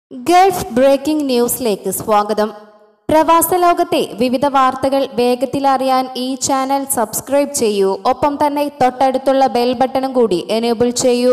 Gulf breaking ന്യൂസിലേക്ക് സ്വാഗതം പ്രവാസ ലോകത്തെ വിവിധ വാർത്തകൾ വേഗത്തിൽ അറിയാൻ ഈ ചാനൽ സബ്സ്ക്രൈബ് ചെയ്യൂ ഒപ്പം തന്നെ തൊട്ടടുത്തുള്ള ബെൽ ബട്ടണും കൂടി എനേബിൾ ചെയ്യൂ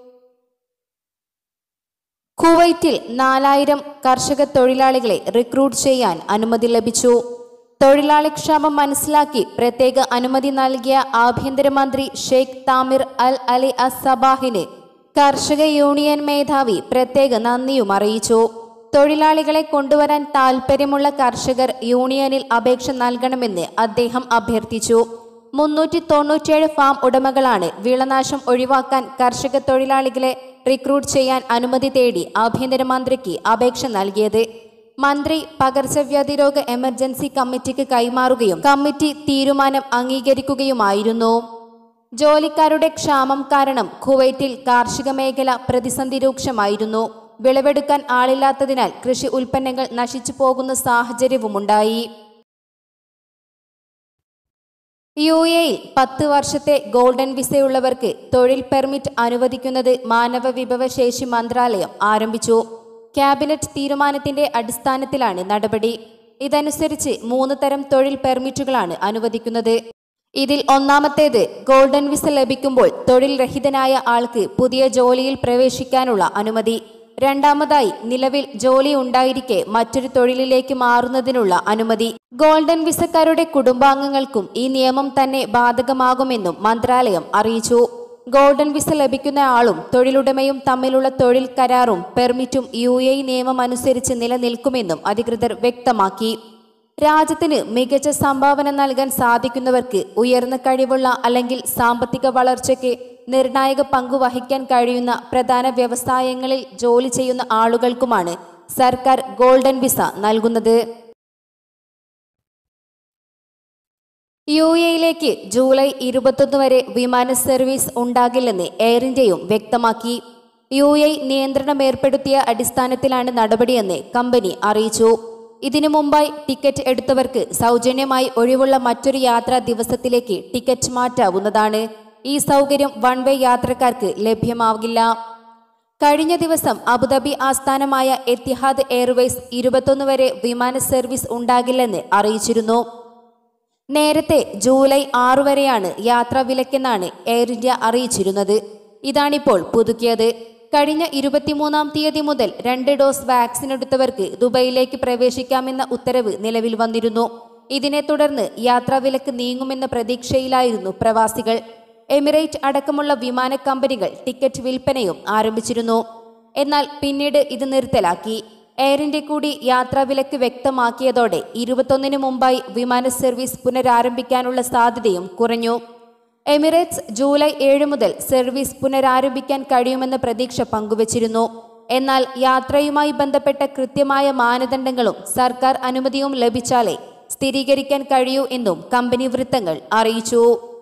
കുവൈറ്റിൽ നാലായിരം കർഷക തൊഴിലാളികളെ റിക്രൂട്ട് ചെയ്യാൻ അനുമതി ലഭിച്ചു തൊഴിലാളി ക്ഷാമം മനസ്സിലാക്കി പ്രത്യേക അനുമതി നൽകിയ ആഭ്യന്തരമന്ത്രി ഷെയ്ഖ് താമിർ അൽ അലി അസബാഹിന് കർഷക യൂണിയൻ മേധാവി പ്രത്യേക നന്ദിയും അറിയിച്ചു തൊഴിലാളികളെ കൊണ്ടുവരാൻ താൽപ്പര്യമുള്ള കർഷകർ യൂണിയനിൽ അപേക്ഷ നൽകണമെന്ന് അദ്ദേഹം അഭ്യർത്ഥിച്ചു മുന്നൂറ്റി തൊണ്ണൂറ്റിയേഴ് ഫാം ഉടമകളാണ് വിളനാശം ഒഴിവാക്കാൻ കർഷക തൊഴിലാളികളെ റിക്രൂട്ട് ചെയ്യാൻ അനുമതി തേടി ആഭ്യന്തരമന്ത്രിക്ക് അപേക്ഷ നൽകിയത് മന്ത്രി പകർച്ചവ്യാധി രോഗ എമർജൻസി കമ്മിറ്റിക്ക് കൈമാറുകയും കമ്മിറ്റി തീരുമാനം അംഗീകരിക്കുകയുമായിരുന്നു ജോലിക്കാരുടെ ക്ഷാമം കാരണം കുവൈറ്റിൽ കാർഷിക മേഖല പ്രതിസന്ധി രൂക്ഷമായിരുന്നു വിളവെടുക്കാൻ ആളില്ലാത്തതിനാൽ കൃഷി ഉൽപ്പന്നങ്ങൾ നശിച്ചു പോകുന്ന സാഹചര്യവുമുണ്ടായി യു എയിൽ പത്ത് വർഷത്തെ ഗോൾഡൻ വിസയുള്ളവർക്ക് തൊഴിൽ പെർമിറ്റ് അനുവദിക്കുന്നത് മാനവ വിഭവശേഷി മന്ത്രാലയം ആരംഭിച്ചു ക്യാബിനറ്റ് തീരുമാനത്തിന്റെ അടിസ്ഥാനത്തിലാണ് നടപടി ഇതനുസരിച്ച് മൂന്ന് തരം തൊഴിൽ പെർമിറ്റുകളാണ് അനുവദിക്കുന്നത് ഇതിൽ ഒന്നാമത്തേത് ഗോൾഡൻ വിസ ലഭിക്കുമ്പോൾ തൊഴിൽ രഹിതനായ ആൾക്ക് പുതിയ ജോലിയിൽ പ്രവേശിക്കാനുള്ള അനുമതി രണ്ടാമതായി നിലവിൽ ജോലി ഉണ്ടായിരിക്കെ മറ്റൊരു തൊഴിലിലേക്ക് മാറുന്നതിനുള്ള അനുമതി ഗോൾഡൻ വിസക്കാരുടെ കുടുംബാംഗങ്ങൾക്കും ഈ നിയമം തന്നെ ബാധകമാകുമെന്നും മന്ത്രാലയം അറിയിച്ചു ഗോൾഡൻ വിസ ലഭിക്കുന്ന ആളും തൊഴിലുടമയും തമ്മിലുള്ള തൊഴിൽ കരാറും പെർമിറ്റും യു എ നിയമം അനുസരിച്ച് നിലനിൽക്കുമെന്നും അധികൃതർ വ്യക്തമാക്കി രാജ്യത്തിന് മികച്ച സംഭാവന നൽകാൻ സാധിക്കുന്നവർക്ക് ഉയർന്ന കഴിവുള്ള അല്ലെങ്കിൽ സാമ്പത്തിക വളർച്ചയ്ക്ക് നിർണായക പങ്കു വഹിക്കാൻ കഴിയുന്ന പ്രധാന വ്യവസായങ്ങളിൽ ജോലി ചെയ്യുന്ന ആളുകൾക്കുമാണ് സർക്കാർ ഗോൾഡൻ വിസ നൽകുന്നത് യു എയിലേക്ക് ജൂലൈ ഇരുപത്തൊന്ന് വരെ വിമാന സർവീസ് ഉണ്ടാകില്ലെന്ന് എയർ ഇന്ത്യയും വ്യക്തമാക്കി യു എ നിയന്ത്രണം ഏർപ്പെടുത്തിയ അടിസ്ഥാനത്തിലാണ് നടപടിയെന്ന് കമ്പനി അറിയിച്ചു ഇതിനു മുമ്പായി ടിക്കറ്റ് എടുത്തവർക്ക് സൗജന്യമായി ഒഴിവുള്ള മറ്റൊരു യാത്രാ ദിവസത്തിലേക്ക് ടിക്കറ്റ് മാറ്റാവുന്നതാണ് ഈ സൗകര്യം വൺ വേ യാത്രക്കാർക്ക് ലഭ്യമാകില്ല കഴിഞ്ഞ ദിവസം അബുദാബി ആസ്ഥാനമായ എത്തിഹാദ് എയർവേസ് ഇരുപത്തൊന്ന് വരെ വിമാന സർവീസ് ഉണ്ടാകില്ലെന്ന് അറിയിച്ചിരുന്നു നേരത്തെ ജൂലൈ ആറു വരെയാണ് യാത്രാ വിലക്കെന്നാണ് എയർ ഇന്ത്യ അറിയിച്ചിരുന്നത് ഇതാണിപ്പോൾ പുതുക്കിയത് കഴിഞ്ഞ ഇരുപത്തിമൂന്നാം തീയതി മുതൽ രണ്ട് ഡോസ് വാക്സിൻ എടുത്തവർക്ക് ദുബൈയിലേക്ക് പ്രവേശിക്കാമെന്ന ഉത്തരവ് നിലവിൽ വന്നിരുന്നു ഇതിനെ തുടർന്ന് യാത്രാ വിലക്ക് നീങ്ങുമെന്ന പ്രതീക്ഷയിലായിരുന്നു പ്രവാസികൾ എമിറേറ്റ് അടക്കമുള്ള വിമാന കമ്പനികൾ ടിക്കറ്റ് വിൽപ്പനയും ആരംഭിച്ചിരുന്നു എന്നാൽ പിന്നീട് ഇത് നിർത്തലാക്കി എയർ ഇന്ത്യ കൂടി യാത്രാ വിലക്ക് വ്യക്തമാക്കിയതോടെ ഇരുപത്തൊന്നിന് മുമ്പായി വിമാന സർവീസ് പുനരാരംഭിക്കാനുള്ള സാധ്യതയും കുറഞ്ഞു എമിറേറ്റ്സ് ജൂലൈ ഏഴ് മുതൽ സർവീസ് പുനരാരംഭിക്കാൻ കഴിയുമെന്ന പ്രതീക്ഷ പങ്കുവച്ചിരുന്നു എന്നാൽ യാത്രയുമായി ബന്ധപ്പെട്ട കൃത്യമായ മാനദണ്ഡങ്ങളും സർക്കാർ അനുമതിയും ലഭിച്ചാലേ സ്ഥിരീകരിക്കാൻ കഴിയൂ എന്നും കമ്പനി വൃത്തങ്ങൾ അറിയിച്ചു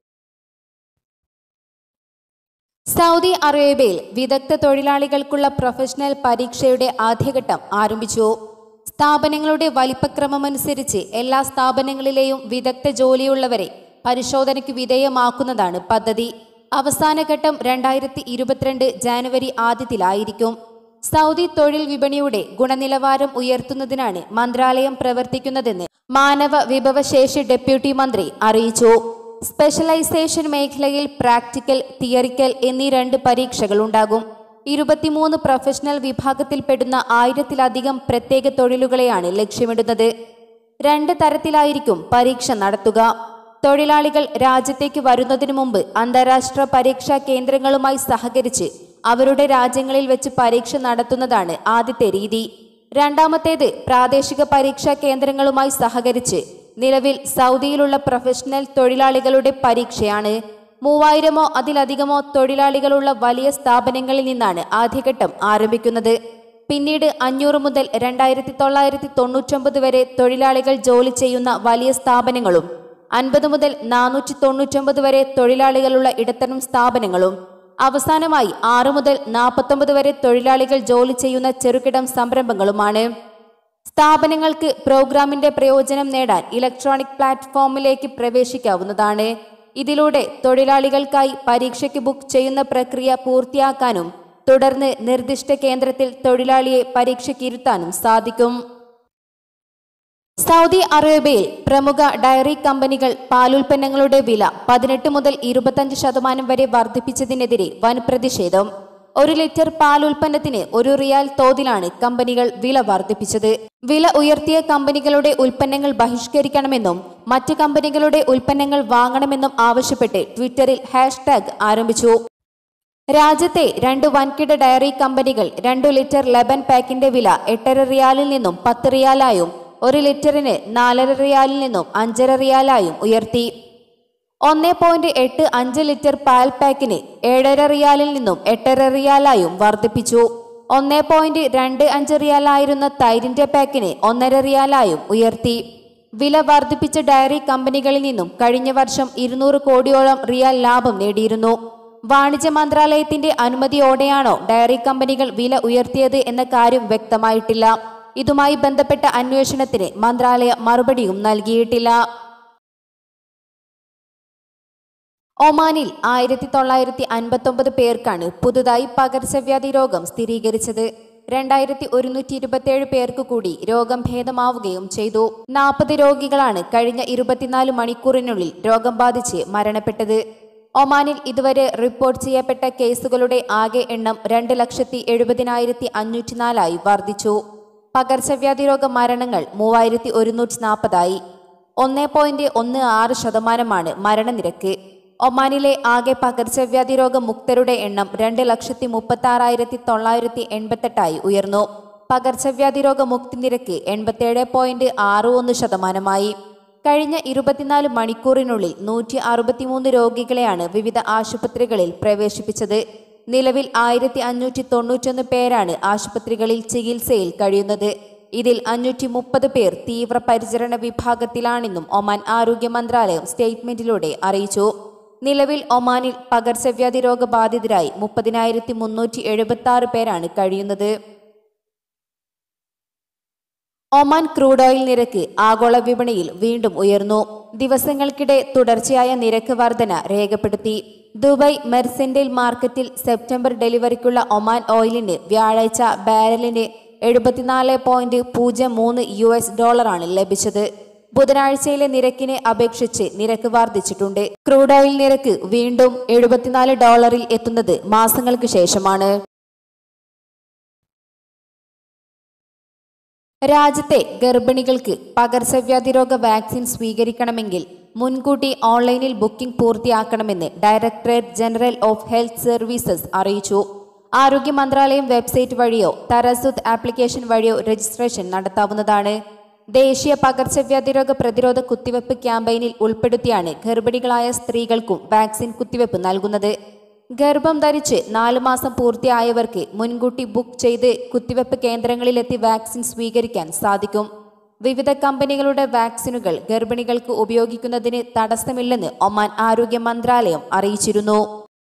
സൗദി അറേബ്യയിൽ വിദഗ്ധ തൊഴിലാളികൾക്കുള്ള പ്രൊഫഷണൽ പരീക്ഷയുടെ ആദ്യഘട്ടം ആരംഭിച്ചു സ്ഥാപനങ്ങളുടെ വലിപ്പക്രമമനുസരിച്ച് എല്ലാ സ്ഥാപനങ്ങളിലെയും വിദഗ്ധ ജോലിയുള്ളവരെ പരിശോധനയ്ക്ക് വിധേയമാക്കുന്നതാണ് പദ്ധതി അവസാനഘട്ടം രണ്ടായിരത്തി ഇരുപത്തിരണ്ട് ജാനുവരി ആദ്യത്തിലായിരിക്കും സൗദി തൊഴിൽ വിപണിയുടെ ഗുണനിലവാരം ഉയർത്തുന്നതിനാണ് മന്ത്രാലയം പ്രവർത്തിക്കുന്നതെന്ന് മാനവ വിഭവശേഷി ഡെപ്യൂട്ടി മന്ത്രി അറിയിച്ചു സ്പെഷ്യലൈസേഷൻ മേഖലയിൽ പ്രാക്ടിക്കൽ തിയറിക്കൽ എന്നീ രണ്ട് പരീക്ഷകൾ ഉണ്ടാകും ഇരുപത്തിമൂന്ന് പ്രൊഫഷണൽ വിഭാഗത്തിൽപ്പെടുന്ന ആയിരത്തിലധികം പ്രത്യേക തൊഴിലുകളെയാണ് ലക്ഷ്യമിടുന്നത് രണ്ട് തരത്തിലായിരിക്കും പരീക്ഷ നടത്തുക തൊഴിലാളികൾ രാജ്യത്തേക്ക് വരുന്നതിനു മുമ്പ് അന്താരാഷ്ട്ര പരീക്ഷാ കേന്ദ്രങ്ങളുമായി സഹകരിച്ച് അവരുടെ രാജ്യങ്ങളിൽ വെച്ച് പരീക്ഷ നടത്തുന്നതാണ് ആദ്യത്തെ രീതി രണ്ടാമത്തേത് പ്രാദേശിക പരീക്ഷാ കേന്ദ്രങ്ങളുമായി സഹകരിച്ച് നിലവിൽ സൗദിയിലുള്ള പ്രൊഫഷണൽ തൊഴിലാളികളുടെ പരീക്ഷയാണ് മൂവായിരമോ അതിലധികമോ തൊഴിലാളികളുള്ള വലിയ സ്ഥാപനങ്ങളിൽ നിന്നാണ് ആദ്യഘട്ടം ആരംഭിക്കുന്നത് പിന്നീട് അഞ്ഞൂറ് മുതൽ രണ്ടായിരത്തി തൊള്ളായിരത്തി തൊണ്ണൂറ്റൊമ്പത് വരെ തൊഴിലാളികൾ ജോലി ചെയ്യുന്ന വലിയ സ്ഥാപനങ്ങളും അൻപത് മുതൽ നാനൂറ്റി തൊണ്ണൂറ്റൊമ്പത് വരെ തൊഴിലാളികളുള്ള ഇടത്തരം സ്ഥാപനങ്ങളും അവസാനമായി ആറ് മുതൽ നാൽപ്പത്തൊമ്പത് വരെ തൊഴിലാളികൾ ജോലി ചെയ്യുന്ന ചെറുകിടം സംരംഭങ്ങളുമാണ് സ്ഥാപനങ്ങൾക്ക് പ്രോഗ്രാമിന്റെ പ്രയോജനം നേടാൻ ഇലക്ട്രോണിക് പ്ലാറ്റ്ഫോമിലേക്ക് പ്രവേശിക്കാവുന്നതാണ് ഇതിലൂടെ തൊഴിലാളികൾക്കായി പരീക്ഷയ്ക്ക് ബുക്ക് ചെയ്യുന്ന പ്രക്രിയ പൂർത്തിയാക്കാനും തുടർന്ന് നിർദ്ദിഷ്ട കേന്ദ്രത്തിൽ തൊഴിലാളിയെ പരീക്ഷയ്ക്കിരുത്താനും സാധിക്കും സൗദി അറേബ്യയിൽ പ്രമുഖ ഡയറി കമ്പനികൾ പാലുൽപ്പന്നങ്ങളുടെ വില പതിനെട്ട് മുതൽ ഇരുപത്തഞ്ച് ശതമാനം വരെ വർദ്ധിപ്പിച്ചതിനെതിരെ വൻ പ്രതിഷേധം ഒരു ലിറ്റർ പാലുൽപ്പന്നത്തിന് ഒരു റിയാൽ തോതിലാണ് കമ്പനികൾ വില വർദ്ധിപ്പിച്ചത് വില ഉയർത്തിയ കമ്പനികളുടെ ഉൽപ്പന്നങ്ങൾ ബഹിഷ്കരിക്കണമെന്നും മറ്റ് കമ്പനികളുടെ ഉൽപ്പന്നങ്ങൾ വാങ്ങണമെന്നും ആവശ്യപ്പെട്ട് ട്വിറ്ററിൽ ഹാഷ്ടാഗ് ആരംഭിച്ചു രാജ്യത്തെ രണ്ട് വൻകിട ഡയറി കമ്പനികൾ രണ്ടു ലിറ്റർ ലെബൻ പാക്കിന്റെ വില എട്ടര റിയാലിൽ നിന്നും പത്ത് റിയാലായും ഒരു ലിറ്ററിന് നാലര റിയാലിൽ നിന്നും അഞ്ചര റിയാലായും ഉയർത്തി ഒന്ന് പോയിന്റ് എട്ട് അഞ്ച് ലിറ്റർ പാൽ പാക്കിന് ഏഴര റിയാലിൽ നിന്നും എട്ടര റിയാലായും വർദ്ധിപ്പിച്ചു ഒന്ന് പോയിന്റ് രണ്ട് അഞ്ച് റിയാലായിരുന്ന തൈരിന്റെ പാക്കിന് ഒന്നര റിയാലായും ഉയർത്തി വില വർദ്ധിപ്പിച്ച ഡയറി കമ്പനികളിൽ നിന്നും കഴിഞ്ഞ വർഷം ഇരുന്നൂറ് കോടിയോളം റിയാൽ ലാഭം നേടിയിരുന്നു വാണിജ്യ മന്ത്രാലയത്തിന്റെ അനുമതിയോടെയാണോ ഡയറി കമ്പനികൾ വില ഉയർത്തിയത് എന്ന കാര്യം വ്യക്തമായിട്ടില്ല ഇതുമായി ബന്ധപ്പെട്ട അന്വേഷണത്തിന് മന്ത്രാലയം മറുപടിയും നൽകിയിട്ടില്ല ഒമാനിൽ ആയിരത്തി തൊള്ളായിരത്തി അൻപത്തൊമ്പത് പേർക്കാണ് പുതുതായി പകർച്ചവ്യാധി രോഗം സ്ഥിരീകരിച്ചത് രണ്ടായിരത്തി ഒരുന്നൂറ്റി ഇരുപത്തിയേഴ് പേർക്ക് കൂടി രോഗം ഭേദമാവുകയും ചെയ്തു നാൽപ്പത് രോഗികളാണ് കഴിഞ്ഞ ഇരുപത്തിനാല് മണിക്കൂറിനുള്ളിൽ രോഗം ബാധിച്ച് മരണപ്പെട്ടത് ഒമാനിൽ ഇതുവരെ റിപ്പോർട്ട് ചെയ്യപ്പെട്ട കേസുകളുടെ ആകെ എണ്ണം രണ്ട് ലക്ഷത്തി എഴുപതിനായിരത്തി അഞ്ഞൂറ്റിനാലായി വർദ്ധിച്ചു പകർച്ചവ്യാധി രോഗ മരണങ്ങൾ മൂവായിരത്തി ഒരുന്നൂറ്റി നാൽപ്പതായി ഒന്ന് പോയിന്റ് ഒന്ന് ആറ് ശതമാനമാണ് മരണനിരക്ക് ഒമാനിലെ ആകെ പകർച്ചവ്യാധി രോഗ മുക്തരുടെ എണ്ണം രണ്ട് ലക്ഷത്തി മുപ്പത്തി ആറായിരത്തി തൊള്ളായിരത്തി എൺപത്തെട്ടായി ഉയർന്നു പകർച്ചവ്യാധി രോഗ മുക്തി നിരക്ക് എൺപത്തേഴ് പോയിന്റ് ആറ് ഒന്ന് ശതമാനമായി കഴിഞ്ഞ ഇരുപത്തിനാല് മണിക്കൂറിനുള്ളിൽ നൂറ്റി അറുപത്തിമൂന്ന് രോഗികളെയാണ് വിവിധ ആശുപത്രികളിൽ പ്രവേശിപ്പിച്ചത് നിലവിൽ ആയിരത്തി അഞ്ഞൂറ്റി തൊണ്ണൂറ്റൊന്ന് പേരാണ് ആശുപത്രികളിൽ ചികിത്സയിൽ കഴിയുന്നത് ഇതിൽ അഞ്ഞൂറ്റി മുപ്പത് പേർ തീവ്രപരിചരണ വിഭാഗത്തിലാണെന്നും ഒമാൻ ആരോഗ്യ മന്ത്രാലയം സ്റ്റേറ്റ്മെന്റിലൂടെ അറിയിച്ചു നിലവിൽ ഒമാനിൽ പകർച്ചവ്യാധി രോഗബാധിതരായി മുപ്പതിനായിരത്തി മുന്നൂറ്റി എഴുപത്തി ആറ് പേരാണ് കഴിയുന്നത് ഒമാൻ ക്രൂഡ് ഓയിൽ നിരക്ക് ആഗോള വിപണിയിൽ വീണ്ടും ഉയർന്നു ദിവസങ്ങൾക്കിടെ തുടർച്ചയായ നിരക്ക് വർധന രേഖപ്പെടുത്തി ദുബായ് മെർസെന്റൈൽ മാർക്കറ്റിൽ സെപ്റ്റംബർ ഡെലിവറിക്കുള്ള ഒമാൻ ഓയിലിന് വ്യാഴാഴ്ച ബാരലിന് എഴുപത്തിനാല് പോയിന്റ് പൂജ്യം മൂന്ന് യു എസ് ഡോളറാണ് ലഭിച്ചത് ബുധനാഴ്ചയിലെ നിരക്കിനെ അപേക്ഷിച്ച് നിരക്ക് വർദ്ധിച്ചിട്ടുണ്ട് ക്രൂഡ് ഓയിൽ നിരക്ക് വീണ്ടും എഴുപത്തിനാല് ഡോളറിൽ എത്തുന്നത് മാസങ്ങൾക്ക് ശേഷമാണ് രാജ്യത്തെ ഗർഭിണികൾക്ക് പകർച്ചവ്യാധി രോഗ വാക്സിൻ സ്വീകരിക്കണമെങ്കിൽ മുൻകൂട്ടി ഓൺലൈനിൽ ബുക്കിംഗ് പൂർത്തിയാക്കണമെന്ന് directorate general of health services അറിയിച്ചു ആരോഗ്യ മന്ത്രാലയം വെബ്സൈറ്റ് വഴിയോ തരസുദ് ആപ്ലിക്കേഷൻ വഴിയോ രജിസ്ട്രേഷൻ നടത്താവുന്നതാണ് ദേശീയ പകർച്ചവ്യാധി രോഗ പ്രതിരോധ കുത്തിവയ്പ്പ് ക്യാമ്പയിനിൽ ഉൾപ്പെടുത്തിയാണ് ഗർഭിണികളായ സ്ത്രീകൾക്കും വാക്സിൻ കുത്തിവയ്പ്പ് നൽകുന്നത് ഗർഭം ധരിച്ച് നാലു മാസം പൂർത്തിയായവർക്ക് മുൻകൂട്ടി ബുക്ക് ചെയ്ത് കുത്തിവയ്പ്പ് കേന്ദ്രങ്ങളിലെത്തി വാക്സിൻ സ്വീകരിക്കാൻ സാധിക്കും വിവിധ കമ്പനികളുടെ വാക്സിനുകൾ ഗർഭിണികൾക്ക് ഉപയോഗിക്കുന്നതിന് തടസ്സമില്ലെന്ന് ഒമാൻ ആരോഗ്യ മന്ത്രാലയം അറിയിച്ചിരുന്നു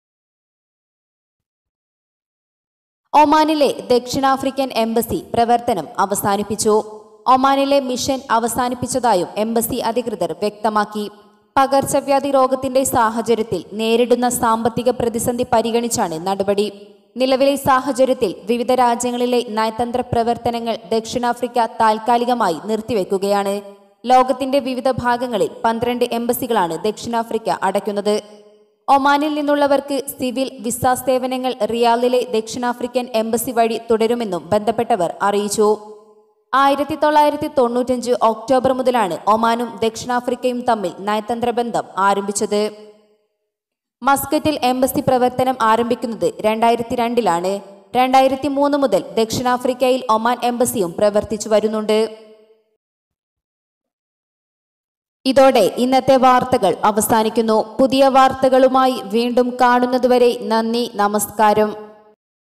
ഒമാനിലെ ദക്ഷിണാഫ്രിക്കൻ എംബസി പ്രവർത്തനം അവസാനിപ്പിച്ചു ഒമാനിലെ മിഷൻ അവസാനിപ്പിച്ചതായും എംബസി അധികൃതർ വ്യക്തമാക്കി പകർച്ചവ്യാധി രോഗത്തിന്റെ സാഹചര്യത്തിൽ നേരിടുന്ന സാമ്പത്തിക പ്രതിസന്ധി പരിഗണിച്ചാണ് നടപടി നിലവിലെ സാഹചര്യത്തിൽ വിവിധ രാജ്യങ്ങളിലെ നയതന്ത്ര പ്രവർത്തനങ്ങൾ ദക്ഷിണാഫ്രിക്ക താൽക്കാലികമായി നിർത്തിവെക്കുകയാണ് ലോകത്തിന്റെ വിവിധ ഭാഗങ്ങളിൽ പന്ത്രണ്ട് എംബസികളാണ് ദക്ഷിണാഫ്രിക്ക അടയ്ക്കുന്നത് ഒമാനിൽ നിന്നുള്ളവർക്ക് സിവിൽ വിസ സേവനങ്ങൾ റിയാദിലെ ദക്ഷിണാഫ്രിക്കൻ എംബസി വഴി തുടരുമെന്നും ബന്ധപ്പെട്ടവർ അറിയിച്ചു ആയിരത്തി തൊള്ളായിരത്തി തൊണ്ണൂറ്റഞ്ച് ഒക്ടോബർ മുതലാണ് ഒമാനും ദക്ഷിണാഫ്രിക്കയും തമ്മിൽ നയതന്ത്ര ബന്ധം ആരംഭിച്ചത് മസ്കറ്റിൽ എംബസി പ്രവർത്തനം ആരംഭിക്കുന്നത് രണ്ടായിരത്തി രണ്ടിലാണ് രണ്ടായിരത്തി മൂന്ന് മുതൽ ദക്ഷിണാഫ്രിക്കയിൽ ഒമാൻ എംബസിയും പ്രവർത്തിച്ചു വരുന്നുണ്ട് ഇതോടെ ഇന്നത്തെ വാർത്തകൾ അവസാനിക്കുന്നു പുതിയ വാർത്തകളുമായി വീണ്ടും കാണുന്നതുവരെ നന്ദി നമസ്കാരം